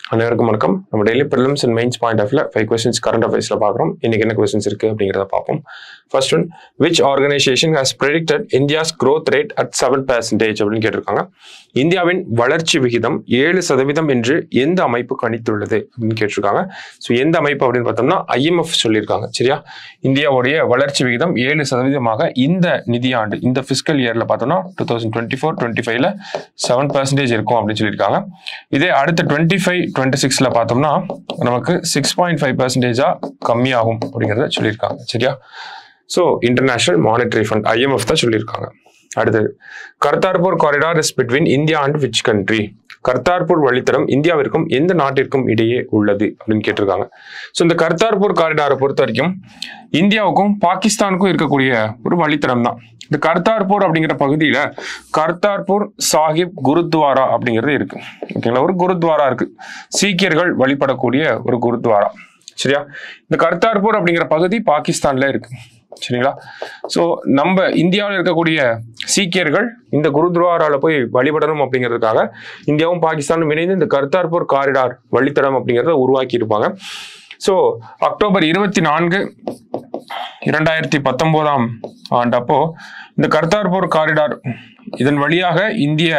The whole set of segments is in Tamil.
அனைவருக்கும் வணக்கம் நம்ம daily prelims and mains point ஆஃப்ல ஃபைவ் கொஸ்டின்ஸ் கரண்ட் அஃபேர்ஸ்ல பார்க்குறோம் இன்னைக்கு என்ன கொஸ்டின்ஸ் இருக்கு அப்படிங்கிறத பார்ப்போம் first one which organisation has predicted India's growth rate at seven percentage அப்படின்னு கேட்டிருக்காங்க இந்தியாவின் வளர்ச்சி விகிதம் ஏழு சதவீதம் என்று எந்த அமைப்பு கணித்துள்ளது அப்படின்னு கேட்டிருக்காங்க ஸோ எந்த அமைப்பு அப்படின்னு பார்த்தோம்னா ஐஎம்எஃப் சொல்லியிருக்காங்க சரியா இந்தியாவுடைய வளர்ச்சி விகிதம் ஏழு சதவீதமாக இந்த நிதியாண்டு இந்த ஃபிஸ்கல் இயர்ல பார்த்தோம்னா two thousand twenty four twenty ஃபைவ்ல செவன் பர்சன்டேஜ் இருக்கும் அப்படின்னு சொல்லியிருக்காங்க இதே அடுத்த டுவெண்ட்டி ஃபைவ் டுவெண்ட்டி சிக்ஸில் பார்த்தோம்னா நமக்கு சிக்ஸ் பாயிண்ட் ஃபைவ் பர்சன்டேஜாக கம்மியாகும் அப்படிங்கிறத சொல்லியிருக்காங்க சரியா so International Monetary Fund IMF தான் சொல்லியிருக்காங்க அடுத்தது Kartarpur corridor is between India and which country Kartarpur வழித்தடம் இந்தியாவிற்கும் எந்த நாட்டிற்கும் இடையே உள்ளது அப்படின்னு கேட்டிருக்காங்க ஸோ இந்த கர்த்தார்பூர் காரிடாரை பொறுத்த வரைக்கும் இந்தியாவுக்கும் பாகிஸ்தானுக்கும் இருக்கக்கூடிய ஒரு வழித்தடம் தான் இந்த கர்த்தார்பூர் அப்படிங்கிற பகுதியில கர்த்தார்பூர் சாஹிப் குருத்வாரா அப்படிங்கிறது இருக்கு ஓகேங்களா ஒரு குருத்வாரா இருக்கு சீக்கியர்கள் வழிபடக்கூடிய ஒரு குருத்வாரா சரியா இந்த கர்த்தார்பூர் அப்படிங்கிற பகுதி பாகிஸ்தான்ல இருக்கு சரிங்களா ஸோ நம்ம இந்தியாவில் இருக்கக்கூடிய சீக்கியர்கள் இந்த குருத்வாரால போய் வழிபடணும் அப்படிங்கிறதுக்காக இந்தியாவும் பாகிஸ்தானும் இணைந்து இந்த கர்த்தார்பூர் காரிடார் வழித்தடம் அப்படிங்கிறத உருவாக்கி இருப்பாங்க ஸோ அக்டோபர் இருபத்தி நான்கு இரண்டாயிரத்தி பத்தொன்பதாம் ஆண்டப்போ இந்த கர்த்தார்பூர் காரிடார் இதன் வழியாக இந்திய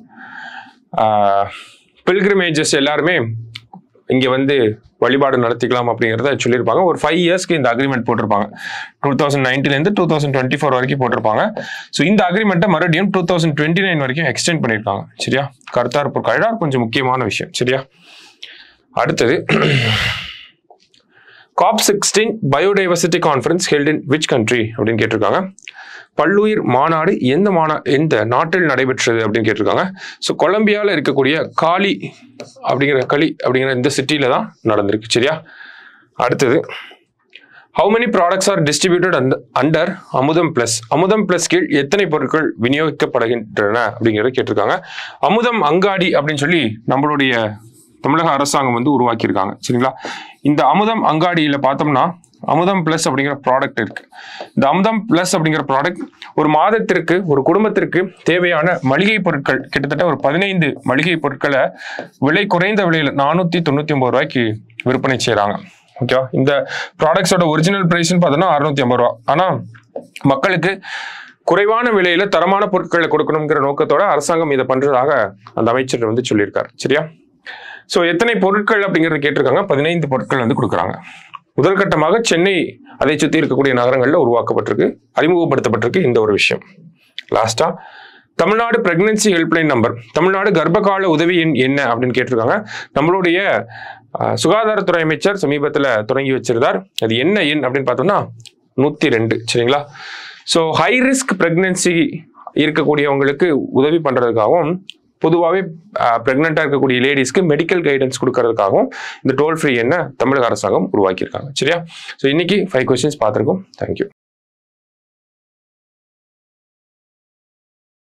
பில்கிரிமேஜஸ் எல்லாருமே இங்க வந்து வழிபாடு நடத்திக்கலாம் அப்படிங்கிறத சொல்லியிருப்பாங்க ஒரு ஃபைவ் இயர்ஸ்க்கு இந்த அக்ரிமெண்ட் போட்டிருப்பாங்க டூ தௌசண்ட் நைன்டீன்லேருந்து டூ தௌசண்ட் டுவெண்ட்டி ஃபோர் வரைக்கும் போட்டிருப்பாங்க ஸோ இந்த அக்ரிமெண்ட்டை மறுபடியும் டூ தௌசண்ட் டுவெண்ட்டி நைன் வரைக்கும் எக்ஸ்டெண்ட் பண்ணியிருக்காங்க சரியா கர்த்தார்பூர் காரிடார் கொஞ்சம் முக்கியமான விஷயம் சரியா அடுத்தது COP sixteen biodiversity conference held in which country அப்படின்னு கேட்டிருக்காங்க பல்லுயிர் மாநாடு எந்த மாநா எந்த நாட்டில் நடைபெற்றது அப்படின்னு கேட்டிருக்காங்க ஸோ கொலம்பியாவில் இருக்கக்கூடிய காலி அப்படிங்கிற களி அப்படிங்கிற இந்த சிட்டியில தான் நடந்திருக்கு சரியா அடுத்தது how many products are distributed அந்த under Amudham plus Amudham plus கீழ் எத்தனை பொருட்கள் விநியோகிக்கப்படுகின்றன அப்படிங்கிறத கேட்டிருக்காங்க அமுதம் அங்காடி அப்படின்னு சொல்லி நம்மளுடைய தமிழக அரசாங்கம் வந்து உருவாக்கியிருக்காங்க சரிங்களா இந்த அமுதம் அங்காடியில பார்த்தோம்னா அமுதம் பிளஸ் அப்படிங்கிற ப்ராடக்ட் இருக்கு இந்த அமுதம் பிளஸ் அப்படிங்கிற ப்ராடக்ட் ஒரு மாதத்திற்கு ஒரு குடும்பத்திற்கு தேவையான மளிகை பொருட்கள் கிட்டத்தட்ட ஒரு பதினைந்து மளிகை பொருட்களை விலை குறைந்த விலையில நானூத்தி தொண்ணூத்தி ஒன்பது ரூபாய்க்கு விற்பனை செய்றாங்க ஓகேவா இந்த ப்ராடக்ட்ஸோட ஒரிஜினல் பிரைஸ்னு பார்த்தோம்னா அறுநூத்தி ஐம்பது ரூபா ஆனா மக்களுக்கு குறைவான விலையில தரமான பொருட்களை கொடுக்கணுங்கிற நோக்கத்தோட அரசாங்கம் இதை பண்றதாக அந்த அமைச்சர் வந்து சொல்லியிருக்காரு சரியா ஸோ எத்தனை பொருட்கள் அப்படிங்கறது கேட்டிருக்காங்க பதினைந்து பொருட்கள் வந்து கொடுக்குறாங்க முதல் கட்டமாக சென்னை அதை சுற்றி இருக்கக்கூடிய நகரங்களில் உருவாக்கப்பட்டிருக்கு அறிமுகப்படுத்தப்பட்டிருக்கு இந்த ஒரு விஷயம் லாஸ்டா Tamil Nadu pregnancy helpline number Tamil Nadu கர்ப்பகால உதவி எண் என்ன அப்படின்னு கேட்டிருக்காங்க நம்மளுடைய அஹ், சுகாதாரத்துறை அமைச்சர் சமீபத்தில் தொடங்கி வச்சிருந்தார் அது என்ன எண் அப்படின்னு பார்த்தோம்னா நூற்றி ரெண்டு சரிங்களா ஸோ ஹை ரிஸ்க் பிரெக்னன்சி இருக்கக்கூடியவங்களுக்கு உதவி பண்ணுறதுக்காகவும் பொதுவாகவே ப்ரெக்னெண்ட்டாக இருக்கக்கூடிய லேடிஸ்க்கு மெடிக்கல் கைடன்ஸ் கொடுக்கறதுக்காகவும் இந்த டோல் ஃப்ரீ என்ன தமிழக அரசாங்கம் உருவாக்கியிருக்காங்க சரியா ஸோ இன்னைக்கு ஃபைவ் கொஸ்டின்ஸ் பார்த்துருக்கோம் தேங்க்யூ